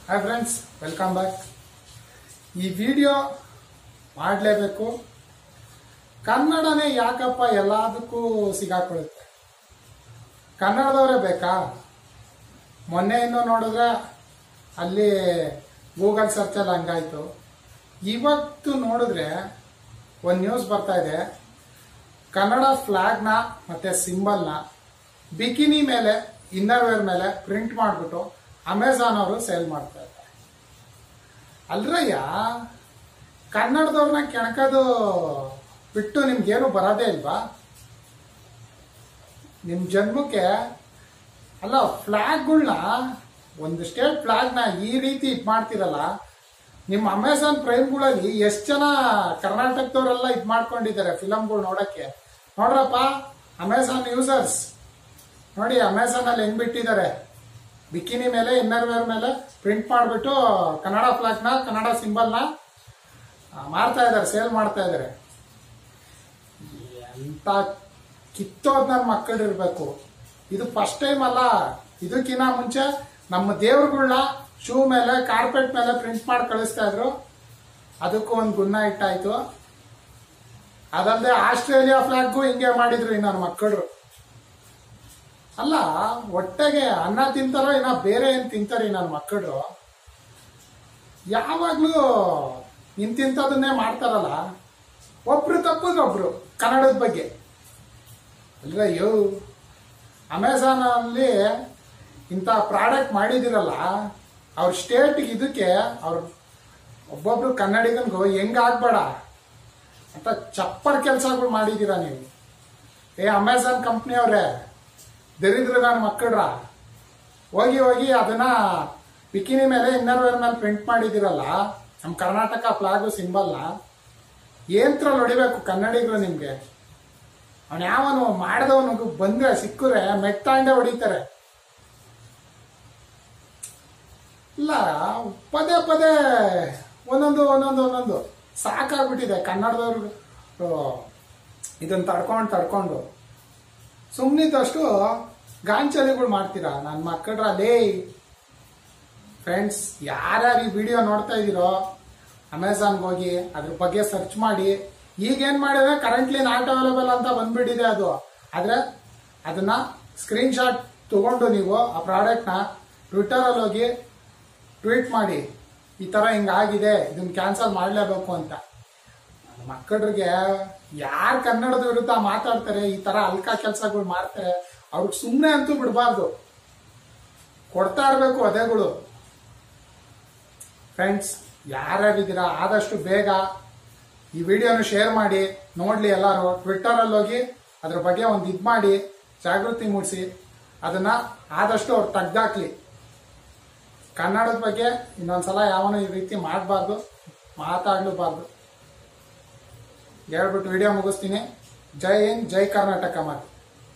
hi friends welcome back ಈ video ಮಾಡಲೇಬೇಕು ಕನ್ನಡನೇ ಯಾಕಪ್ಪ ಎಲ್ಲದಕ್ಕೂ ಸಿಗಾಕೊಳ್ಳುತ್ತೆ ಕನ್ನಡದವರೇ ಬೇಕಾ ಮೊನ್ನೆ ಇನ್ನೂ ನೋಡಿದ್ರೆ ಅಲ್ಲಿ ಗೂಗಲ್ ಸರ್ಚಲ್ಲಿ ಹಂಗಾಯ್ತು ಇವತ್ತು ನೋಡಿದ್ರೆ ಒಂದು ನ್ಯೂಸ್ ಬರ್ತಾ ಇದೆ ಕನ್ನಡ ಫ್ಲಾಗ್ನ ಮತ್ತೆ ಸಿಂಬಲ್ನ ಬಿಕಿನಿ ಮೇಲೆ ಇನ್ನರ್ ವೇರ್ ಮೇಲೆ ಪ್ರಿಂಟ್ ಮಾಡಿಬಿಟ್ಟು ಅಮೆಝಾನ್ ಅವರು ಸೇಲ್ ಮಾಡ್ತಾ ಇದ್ದಾರೆ ಅಲ್ರಯ್ಯ ಕನ್ನಡದವ್ರನ್ನ ಕೆಣಕೋದು ಬಿಟ್ಟು ನಿಮ್ಗೇನು ಬರೋದೇ ಇಲ್ವಾ ನಿಮ್ ಜನ್ಮಕ್ಕೆ ಅಲ್ಲ ಫ್ಲಾಗ್ಗಳ್ನ ಒಂದು ಸ್ಟೇಟ್ ಫ್ಲಾಗ್ನ ಈ ರೀತಿ ಇದ್ ಮಾಡ್ತಿರಲ್ಲ ನಿಮ್ಮ ಅಮೆಝಾನ್ ಪ್ರೈಮ್ಗಳಲ್ಲಿ ಎಷ್ಟು ಜನ ಕರ್ನಾಟಕದವರೆಲ್ಲ ಇದ್ ಮಾಡ್ಕೊಂಡಿದ್ದಾರೆ ಫಿಲಮ್ಗಳು ನೋಡಕ್ಕೆ ನೋಡ್ರಪ್ಪ ಅಮೆಝಾನ್ ಯೂಸರ್ಸ್ ನೋಡಿ ಅಮೆಝಾನ್ ಅಲ್ಲಿ ಹೆಂಗ್ ಬಿಟ್ಟಿದ್ದಾರೆ ಬಿಕಿನಿ ಮೇಲೆ ಇನ್ನರ್ ವೇರ್ ಮೇಲೆ ಪ್ರಿಂಟ್ ಮಾಡಿಬಿಟ್ಟು ಕನ್ನಡ ಫ್ಲಾಗ್ನ ಕನ್ನಡ ಸಿಂಬಲ್ನ ಮಾರ್ತಾ ಇದ್ದಾರೆ ಸೇಲ್ ಮಾಡ್ತಾ ಇದ್ದಾರೆ ಎಂತ ಕಿತ್ತೋದ್ ನನ್ನ ಮಕ್ಕಳು ಇರ್ಬೇಕು ಇದು ಫಸ್ಟ್ ಟೈಮ್ ಅಲ್ಲ ಇದಕ್ಕಿಂತ ಮುಂಚೆ ನಮ್ಮ ದೇವ್ರುಗಳನ್ನ ಶೂ ಮೇಲೆ ಕಾರ್ಪೆಟ್ ಮೇಲೆ ಪ್ರಿಂಟ್ ಮಾಡಿ ಕಳಿಸ್ತಾ ಇದ್ರು ಅದಕ್ಕೂ ಒಂದು ಗುನ್ನ ಇಟ್ಟಾಯ್ತು ಅದಲ್ಲದೆ ಆಸ್ಟ್ರೇಲಿಯಾ ಫ್ಲಾಗ್ಗೂ ಹಿಂಗೆ ಮಾಡಿದ್ರು ಈ ನನ್ನ ಮಕ್ಕಳು ಅಲ್ಲ ಹೊಟ್ಟೆಗೆ ಅನ್ನ ತಿಂತಾರೋ ಇನ್ನ ಬೇರೆ ಏನ್ ತಿಂತಾರೆ ನನ್ನ ಮಕ್ಕಳು ಯಾವಾಗ್ಲೂ ಇಂತಿಂಥದನ್ನೇ ಮಾಡ್ತಾರಲ್ಲ ಒಬ್ರು ತಪ್ಪದು ಒಬ್ರು ಕನ್ನಡದ ಬಗ್ಗೆ ಅಲ್ರ ಅಯ್ಯೋ ಅಮೆಝಾನ್ ಅಲ್ಲಿ ಇಂಥ ಪ್ರಾಡಕ್ಟ್ ಮಾಡಿದಿರಲ್ಲ ಅವ್ರ ಸ್ಟೇಟ್ ಇದಕ್ಕೆ ಅವ್ರ ಒಬ್ಬೊಬ್ರು ಕನ್ನಡಿಗನ್ಗೂ ಹೆಂಗ್ ಆಗ್ಬೇಡ ಅಂತ ಚಪ್ಪರ್ ಕೆಲಸಗಳು ಮಾಡಿದೀರ ನೀವು ಏ ಅಮೆಝಾನ್ ಕಂಪ್ನಿ ಅವ್ರೆ ದರಿದ್ರ ನನ್ನ ಮಕ್ಕಳ್ರ ಹೋಗಿ ಹೋಗಿ ಅದನ್ನ ಬಿಕಿನಿ ಮೇಲೆ ಇನ್ನರ್ ವೇರ್ ಮೇಲೆ ಪ್ರಿಂಟ್ ಮಾಡಿದಿರಲ್ಲ ನಮ್ಮ ಕರ್ನಾಟಕ ಫ್ಲಾಗು ಸಿಂಬಲ್ನ ಏನ್ತ್ರಲ್ಲಿ ಹೊಡಿಬೇಕು ಕನ್ನಡಿಗರು ನಿಮ್ಗೆ ಅವನ್ ಯಾವನು ಮಾಡಿದವನು ಬಂದ್ರೆ ಸಿಕ್ಕರೆ ಮೆಟ್ಟಾಂಡೆ ಹೊಡಿತಾರೆ ಇಲ್ಲ ಪದೇ ಪದೇ ಒಂದೊಂದು ಒಂದೊಂದು ಒಂದೊಂದು ಸಾಕಾಗ್ಬಿಟ್ಟಿದೆ ಕನ್ನಡದವ್ರು ಇದನ್ನ ತಡ್ಕೊಂಡು ತಡ್ಕೊಂಡು ಸುಮ್ಮನಿದ್ದಷ್ಟು ಗಾಂಚಲಿಗಳು ಮಾಡ್ತೀರಾ ನನ್ನ ಮಕ್ಕಳ್ರ ಲೇ ಫ್ರೆಂಡ್ಸ್ ಯಾರ್ಯಾರು ಈ ವಿಡಿಯೋ ನೋಡ್ತಾ ಇದ್ದೀರೋ ಅಮೆಝಾನ್ಗೆ ಹೋಗಿ ಅದ್ರ ಬಗ್ಗೆ ಸರ್ಚ್ ಮಾಡಿ ಈಗೇನ್ ಮಾಡಿದ್ರೆ ಕರೆಂಟ್ಲಿ ನಾಟ್ ಅವೈಲೇಬಲ್ ಅಂತ ಬಂದ್ಬಿಟ್ಟಿದೆ ಅದು ಆದ್ರೆ ಅದನ್ನ ಸ್ಕ್ರೀನ್ ಶಾಟ್ ತಗೊಂಡು ನೀವು ಆ ಪ್ರಾಡಕ್ಟ್ನ ಟ್ವಿಟ್ಟರಲ್ಲಿ ಹೋಗಿ ಟ್ವೀಟ್ ಮಾಡಿ ಈ ತರ ಹಿಂಗಾಗಿದೆ ಇದನ್ನ ಕ್ಯಾನ್ಸಲ್ ಮಾಡಲೇಬೇಕು ಅಂತ ನನ್ನ ಮಕ್ಕಳಿಗೆ ಯಾರು ಕನ್ನಡದ ವಿರುದ್ಧ ಮಾತಾಡ್ತಾರೆ ಈ ತರ ಅಲ್ಕ ಕೆಲಸಗಳು ಮಾಡ್ತಾರೆ ಅವ್ರಿಗೆ ಸುಮ್ಮನೆ ಅಂತೂ ಬಿಡಬಾರ್ದು ಕೊಡ್ತಾ ಇರಬೇಕು ಅದೇಗಳು ಫ್ರೆಂಡ್ಸ್ ಯಾರ್ಯಾರಿದ್ದೀರಾ ಆದಷ್ಟು ಬೇಗ ಈ ವಿಡಿಯೋನ ಶೇರ್ ಮಾಡಿ ನೋಡ್ಲಿ ಎಲ್ಲರೂ ಟ್ವಿಟ್ಟರಲ್ಲಿ ಹೋಗಿ ಅದ್ರ ಬಗ್ಗೆ ಒಂದು ಇದು ಮಾಡಿ ಜಾಗೃತಿ ಮೂಡಿಸಿ ಅದನ್ನ ಆದಷ್ಟು ಅವ್ರು ತೆಗ್ದಾಕ್ಲಿ ಕನ್ನಡದ ಬಗ್ಗೆ ಇನ್ನೊಂದ್ಸಲ ಯಾವನು ಈ ರೀತಿ ಮಾಡಬಾರ್ದು ಮಾತಾಡ್ಲೂಬಾರ್ದು ಹೇಳ್ಬಿಟ್ಟು ವಿಡಿಯೋ ಮುಗಿಸ್ತೀನಿ ಜೈ ಹಿಂದ್ ಜೈ ಕರ್ನಾಟಕ ಮಾತು